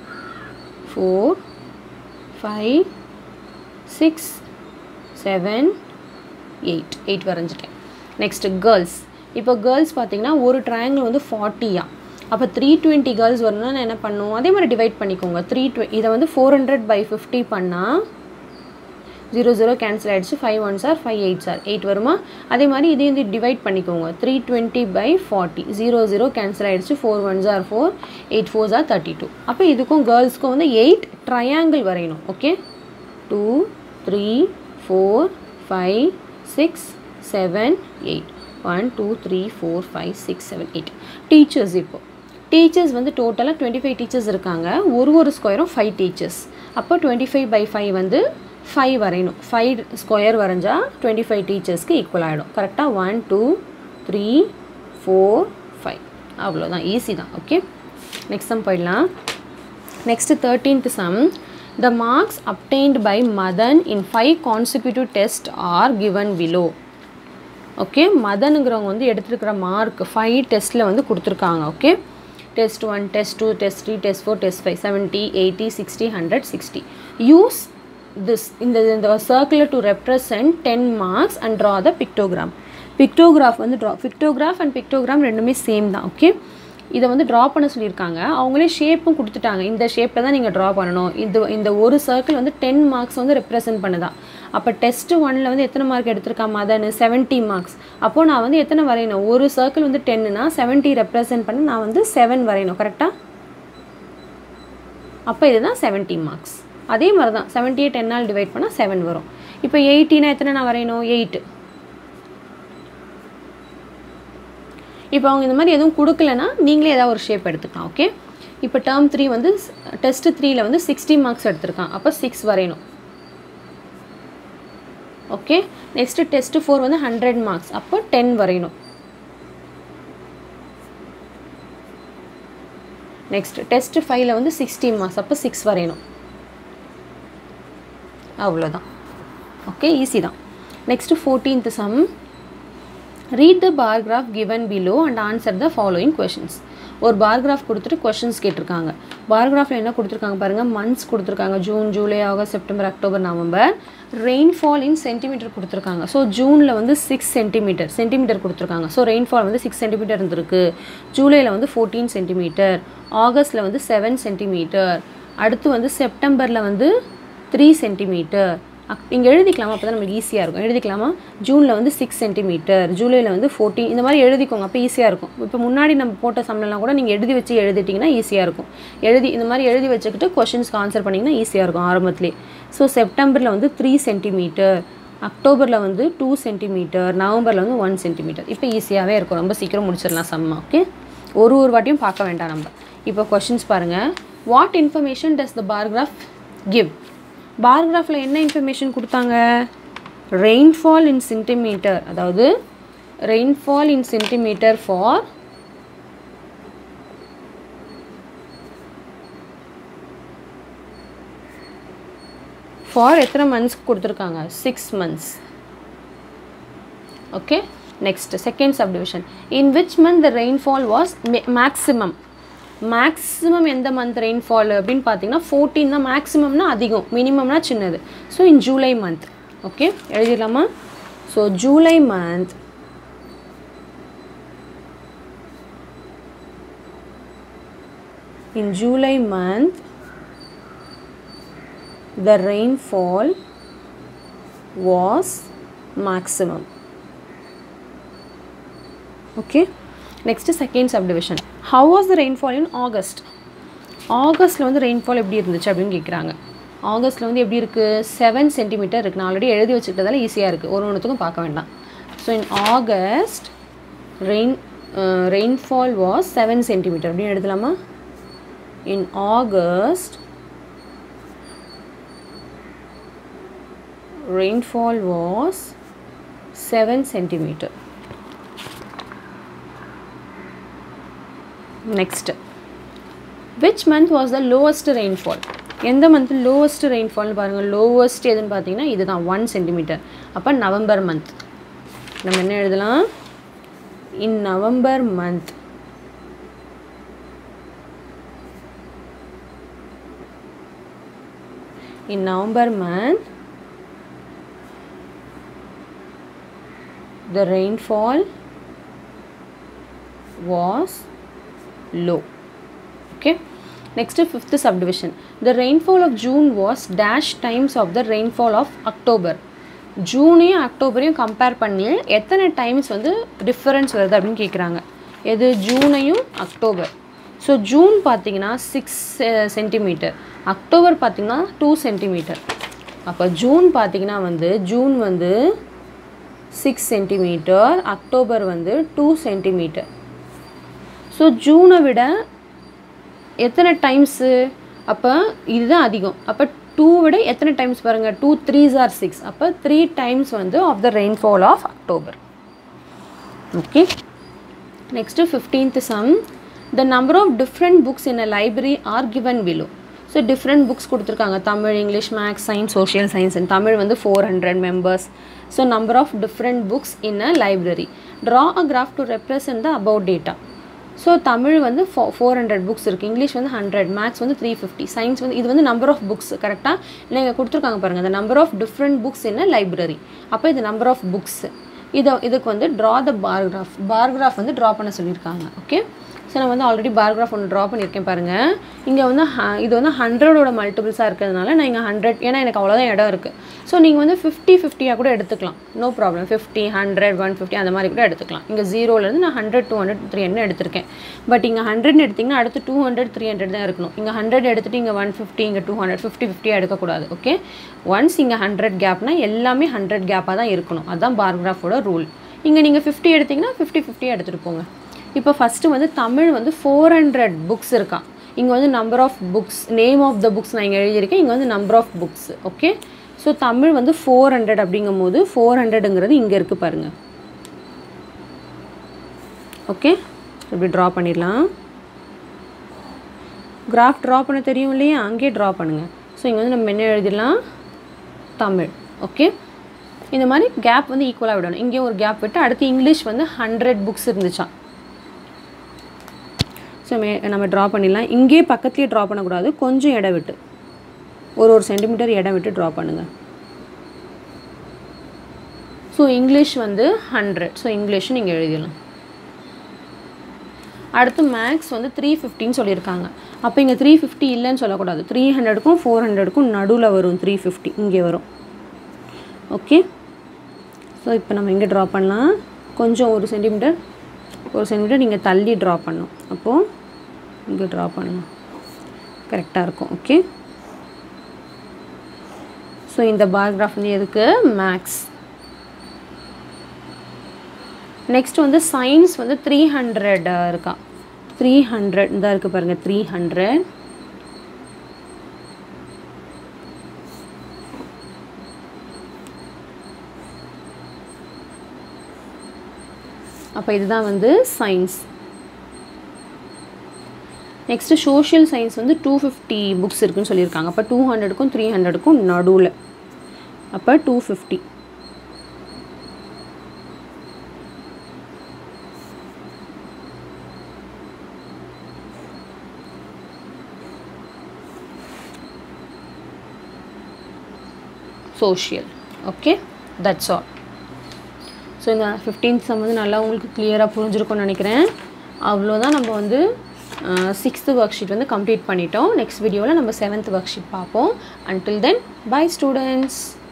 four five six seven eight eight வரைஞ்சிட்டேன் நெக்ஸ்ட்டு கேர்ள்ஸ் இப்போ கேர்ள்ஸ் பார்த்தீங்கன்னா ஒரு ட்ரையாங்கிள் வந்து ஃபார்ட்டியா அப்போ த்ரீ டுவெண்ட்டி கேர்ள்ஸ் வரணும்னா நான் என்ன பண்ணுவோம் அதே மாதிரி டிவைட் பண்ணிக்கோங்க த்ரீ டுவெ இதை வந்து ஃபோர் ஹண்ட்ரட் பை ஃபிஃப்டி பண்ணால் ஜீரோ ஜீரோ கேன்சல் ஆகிடுச்சு five one sir five eight sir eight வருமா அதே மாதிரி இதையும் வந்து டிவைட் பண்ணிக்கோங்க three twenty by forty zero zero cancel ஆகிடுச்சு four one sir four eight four sir thirty two அப்போ இதுக்கும் கேர்ள்ஸ்க்கும் வந்து எயிட் ட்ரையாங்கிள் வரையணும் okay two three four five six seven eight one two three four five six seven eight teachers இப்போ teachers வந்து டோட்டலாக twenty five teachers இருக்காங்க ஒரு ஒரு ஸ்கொயரும் ஃபைவ் டீச்சர்ஸ் அப்போ டுவெண்ட்டி ஃபைவ் பை ஃபைவ் வந்து ஃபைவ் வரையணும் ஃபைவ் ஸ்கொயர் வரைஞ்சா டுவெண்ட்டி ஃபைவ் டீச்சர்ஸ்க்கு ஈக்குவல் ஆகிடும் கரெக்டாக one two three four five அவ்வளோதான் ஈஸி தான் ஓகே நெக்ஸ்ட் சம் போயிடலாம் next thirteenth sum the marks obtained by Madan in five consecutive test are given below okay மதனுங்கிறவங்க வந்து எடுத்துருக்கிற மார்க் ஃபைவ் டெஸ்ட்டில் வந்து கொடுத்துருக்காங்க okay test one test two test three test four test five seventy eighty sixty hundred sixty use this இந்த இந்த circular to represent ten marks and draw the pictogram pictograph வந்து draw pictograph and pictogram ரெண்டுமே same தான் okay இதை வந்து draw பண்ண சொல்லியிருக்காங்க அவங்களே ஷேப்பும் கொடுத்துட்டாங்க இந்த ஷேப்பில் தான் நீங்கள் ட்ரா பண்ணணும் இது இந்த ஒரு சர்க்கிள் வந்து டென் மார்க்ஸ் வந்து ரெப்ரசென்ட் பண்ணுதா அப்போ டெஸ்ட் ஒனில் வந்து எத்தனை மார்க் எடுத்திருக்கான் மதன் செவன்ட்டி மார்க்ஸ் அப்போது நான் வந்து எத்தனை வரையணும் ஒரு சர்க்கிள் வந்து டென்னுனா செவன்ட்டி ரெப்ரசன்ட் பண்ணி நான் வந்து செவன் வரையணும் கரெக்டாக அப்போ இதுதான் செவன்ட்டி மார்க்ஸ் அதே மாதிரி தான் செவன்ட்டியை டென்னால் டிவைட் பண்ணால் செவன் வரும் இப்போ எயிட்டினா எத்தனை நான் வரையணும் எயிட்டு இப்போ அவங்க இந்த மாதிரி எதுவும் கொடுக்கலனா நீங்களே ஏதாவது ஒரு ஷேப் எடுத்துக்கலாம் ஓகே இப்போ டேர்ம் த்ரீ வந்து டெஸ்ட் த்ரீயில் வந்து சிக்ஸ்டி மார்க்ஸ் எடுத்திருக்கான் அப்போ சிக்ஸ் வரையணும் ஓகே நெக்ஸ்ட்டு டெஸ்ட்டு ஃபோர் வந்து ஹண்ட்ரட் மார்க்ஸ் அப்போ டென் வரையணும் நெக்ஸ்ட் டெஸ்ட் ஃபைவ்ல வந்து சிக்ஸ்டி மார்க்ஸ் அப்போ சிக்ஸ் வரையணும் அவ்வளோதான் ஓகே ஈஸி தான் next fourteenth sum read the bar graph given below and answer the following questions ஒரு பார் கிராஃப் கொடுத்துட்டு கொஷின்ஸ் கேட்டிருக்காங்க பார் கிராஃபில் என்ன கொடுத்துருக்காங்க பாருங்கள் மந்த்ஸ் கொடுத்துருக்காங்க June July August September October November rainfall in centimetre கொடுத்துருக்காங்க ஸோ ஜூனில் வந்து சிக்ஸ் சென்டிமீட்டர் சென்டிமீட்டர் கொடுத்துருக்காங்க ஸோ ரெயின்ஃபால் வந்து சிக்ஸ் சென்டிமீட்டர் இருந்திருக்கு ஜூலையில் வந்து ஃபோர்டீன் சென்டிமீட்டர் ஆகஸ்ட்டில் வந்து செவன் சென்டிமீட்டர் அடுத்து வந்து செப்டம்பரில் வந்து த்ரீ சென்டிமீட்டர் அக் இங்கே எழுதிக்கலாமா அப்போ தான் நம்மளுக்கு ஈஸியாக இருக்கும் எழுதிக்கலாமா ஜூனில் வந்து சிக்ஸ் சென்டிமீட்டர் ஜூலையில் வந்து ஃபோர்டீன் இந்த மாதிரி எழுதிக்கோங்க அப்போ ஈஸியாக இருக்கும் இப்போ முன்னாடி நம்ம போட்ட சம்லலாம் கூட நீங்கள் எழுதி வச்சு எழுதிட்டிங்கன்னா ஈஸியாக இருக்கும் எழுதி இந்த மாதிரி எழுதி வச்சுக்கிட்டு கொஷின்ஸ்க்கு ஆன்சர் பண்ணிங்கன்னா ஈஸியாக இருக்கும் ஆரம்பத்துலேயே ஸோ செப்டம்பரில் வந்து த்ரீ சென்டிமீட்டர் அக்டோபரில் வந்து டூ சென்டிமீட்டர் நவம்பரில் வந்து ஒன் சென்டிமீட்டர் இப்போ ஈஸியாகவே இருக்கும் ரொம்ப சீக்கிரம் முடிச்சிடலாம் சம்மா ஓகே ஒரு ஒரு வாட்டியும் பார்க்க வேண்டாம் நம்ம இப்போ கொஷின்ஸ் பாருங்கள் what information does the bar graph give பார்கிராஃபில் என்ன இன்ஃபர்மேஷன் கொடுத்தாங்க ரெயின்ஃபால் இன் சென்டிமீட்டர் அதாவது rainfall in centimetre for for எத்தனை மந்த்ஸ்க்கு கொடுத்துருக்காங்க six months okay next second subdivision in which month the rainfall was maximum maximum எந்த மந்த் ரெயின்ஃபால் அப்படின்னு பார்த்தீங்கன்னா ஃபோர்டீன் தான் மேக்ஸிமம்னா அதிகம் மினிமம்னா சின்னது so in July month okay எழுதிடலாமா so July month in July month the rainfall was maximum okay next second subdivision how was the rainfall in August ஆகஸ்ட்டில் வந்து ரெயின்ஃபால் எப்படி இருந்துச்சு அப்படின்னு கேட்குறாங்க ஆகஸ்ட்டில் வந்து எப்படி இருக்குது செவன் சென்டிமீட்டர் இருக்குது நான் ஆல்ரெடி எழுதி வச்சுக்கிட்டதால ஈஸியாக இருக்குது ஒரு ஒன்றுத்துக்கும் பார்க்க வேண்டாம் so in August rain rainfall was seven centimetre அப்படின்னு எழுதலாமா in August rainfall was 7 centimeter next which month was the lowest rainfall எந்த மந்த் லோவஸ்ட் ரெயின்ஃபால்னு பாருங்கள் லோவஸ்ட் எதுன்னு பார்த்தீங்கன்னா இதுதான் ஒன் சென்டிமீட்டர் அப்போ நவம்பர் மந்த் நம்ம என்ன எழுதலாம் in November month in November month the rainfall was low okay next fifth subdivision the rainfall of June was dash times of the rainfall of October ஜூனையும் அக்டோபரையும் compare பண்ணி எத்தனை times வந்து difference வருது அப்படின்னு கேட்குறாங்க எது ஜூனையும் அக்டோபர் ஸோ ஜூன் பார்த்தீங்கன்னா சிக்ஸ் சென்டிமீட்டர் அக்டோபர் பார்த்தீங்கன்னா டூ சென்டிமீட்டர் அப்போ ஜூன் பார்த்தீங்கன்னா வந்து ஜூன் வந்து சிக்ஸ் சென்டிமீட்டர் அக்டோபர் வந்து டூ சென்டிமீட்டர் ஸோ ஜூனை விட எத்தனை டைம்ஸு அப்போ இதுதான் அதிகம் அப்போ டூ விட எத்தனை டைம்ஸ் பாருங்கள் டூ த்ரீஸ் ஆர் சிக்ஸ் அப்போ த்ரீ டைம்ஸ் வந்து of the rainfall of October okay next fifteenth sum the number of different books in a library are given below so different books கொடுத்துருக்காங்க Tamil English maths science social science and Tamil வந்து four hundred members so number of different books in a library draw a graph to represent the about data so Tamil வந்து ஃபோ four hundred books இருக்குது English வந்து hundred maths வந்து three fifty science வந்து இது வந்து number of books கரெக்டாக இல்லை இங்கே கொடுத்துருக்காங்க பாருங்கள் அந்த number of different books in a library அப்போ இது நம்பர் ஆஃப் புக்ஸ் இதை இதுக்கு வந்து ட்ரா த பார்கிராஃப் பார்கிராஃப் வந்து ட்ரா பண்ண சொல்லியிருக்காங்க ஓகே ஸோ நான் வந்து ஆல்ரெடி பாராகிராஃப் ஒன்று ட்ரா பண்ணியிருக்கேன் பாருங்கள் இங்கே வந்து hu- இது வந்து ஹண்ட்ரடோட மல்டிபிள்ஸாக இருக்கிறதுனால நான் இங்கே ஹண்ட்ரட் ஏன்னா எனக்கு அவ்வளோதான் இடம் இருக்குது ஸோ நீங்கள் வந்து ஃபிஃப்டி ஃபிஃப்டியாக கூட எடுத்துக்கலாம் no problem fifty hundred one fifty அந்த மாதிரி கூட எடுத்துக்கலாம் இங்கே ஜீரோலேருந்து நான் hundred two hundred three hundred எடுத்திருக்கேன் பட் இங்கே ஹண்ட்ரட்னு எடுத்திங்கன்னா அடுத்து டூ ஹண்ட்ரட் த்ரீ ஹண்ட்ரட் தான் இருக்கணும் இங்கே ஹண்ட்ரட் எடுத்துகிட்டு இங்கே ஒன் ஃபிஃப்டி இங்கே டூ ஹண்ட்ரட் ஃபிஃப்டி ஃபிஃப்டியாக எடுக்கக்கூடாது ஓகே ஒன்ஸ் இங்கே ஹண்ட்ரட் கேப்னா எல்லாமே ஹண்ட்ரட் கேப்பாக தான் இருக்கணும் அதுதான் பாராகிராஃபோட ரூல் இங்கே நீங்கள் ஃபிஃப்டி எடுத்திங்கன்னா ஃபிஃப்டி ஃபிஃப்டியாக எடுத்துகிட்டு போங்க இப்போ ஃபஸ்ட்டு வந்து தமிழ் வந்து ஃபோர் ஹண்ட்ரட் புக்ஸ் இருக்கான் இங்கே வந்து number of books name of the books நான் இங்கே எழுதியிருக்கேன் இங்கே வந்து number of books okay so Tamil வந்து ஃபோர் ஹண்ட்ரட் அப்படிங்கும் போது ஃபோர் ஹண்ட்ரடுங்கிறது இங்கே இருக்குது பாருங்கள் ஓகே இப்படி ட்ரா பண்ணிடலாம் கிராஃப் ட்ரா பண்ண தெரியும் இல்லையா அங்கேயே ட்ரா பண்ணுங்கள் ஸோ இங்கே வந்து நம்ம என்ன எழுதிடலாம் தமிழ் ஓகே இந்த மாதிரி கேப் வந்து ஈக்குவலாக விடணும் இங்கே ஒரு கேப் விட்டு அடுத்து இங்கிலீஷ் வந்து ஹண்ட்ரட் புக்ஸ் இருந்துச்சான் ஸோ மே நம்ம ட்ரா பண்ணிடலாம் இங்கேயே பக்கத்துலேயே ட்ரா பண்ணக்கூடாது கொஞ்சம் இடம் விட்டு ஒரு ஒரு சென்டிமீட்டர் இடம் விட்டு ட்ரா பண்ணுங்கள் ஸோ இங்கிலீஷ் வந்து ஹண்ட்ரட் ஸோ இங்கிலீஷும் நீங்கள் எழுதிடலாம் அடுத்து மேக்ஸ் வந்து த்ரீ ஃபிஃப்டின்னு சொல்லியிருக்காங்க அப்போ இங்கே த்ரீ ஃபிஃப்டி இல்லைன்னு சொல்லக்கூடாது த்ரீ ஹண்ட்ரடுக்கும் ஃபோர் ஹண்ட்ரடுக்கும் நடுவில் வரும் த்ரீ ஃபிஃப்டி இங்கே வரும் ஓகே ஸோ இப்போ நம்ம இங்கே ட்ரா பண்ணலாம் கொஞ்சம் ஒரு சென்டிமீட்டர் ஒரு சென்டிமீட்டர் நீங்கள் தள்ளி ட்ரா பண்ணணும் அப்போது இங்கே ட்ரா பண்ணலாம் கரெக்டாக இருக்கும் ஓகே ஸோ இந்த பாராகிராஃப் வந்து எதுக்கு மேக்ஸ் நெக்ஸ்ட் வந்து சயின்ஸ் வந்து த்ரீ ஹண்ட்ரட் இருக்கா த்ரீ ஹண்ட்ரட் தான் இருக்குது பாருங்கள் த்ரீ ஹண்ட்ரட் அப்போ இதுதான் வந்து சயின்ஸ் நெக்ஸ்ட்டு சோஷியல் சயின்ஸ் வந்து டூ ஃபிஃப்டி புக்ஸ் இருக்குன்னு சொல்லியிருக்காங்க அப்போ டூ ஹண்ட்ரடுக்கும் த்ரீ ஹண்ட்ரடுக்கும் நடுவில் அப்போ two fifty social okay that's all so இந்த ஃபிஃப்டீன்த் சம் வந்து நல்லா உங்களுக்கு கிளியராக புரிஞ்சிருக்கும்னு நினைக்கிறேன் அவ்வளோதான் நம்ம வந்து சிக்ஸ்த்து ஒர்க் ஷீட் வந்து கம்ப்ளீட் பண்ணிட்டோம் நெக்ஸ்ட் வீடியோவில் நம்ம செவன்த் ஒர்க் ஷீட் பார்ப்போம் அன்டில் தென் பை ஸ்டூடெண்ட்ஸ்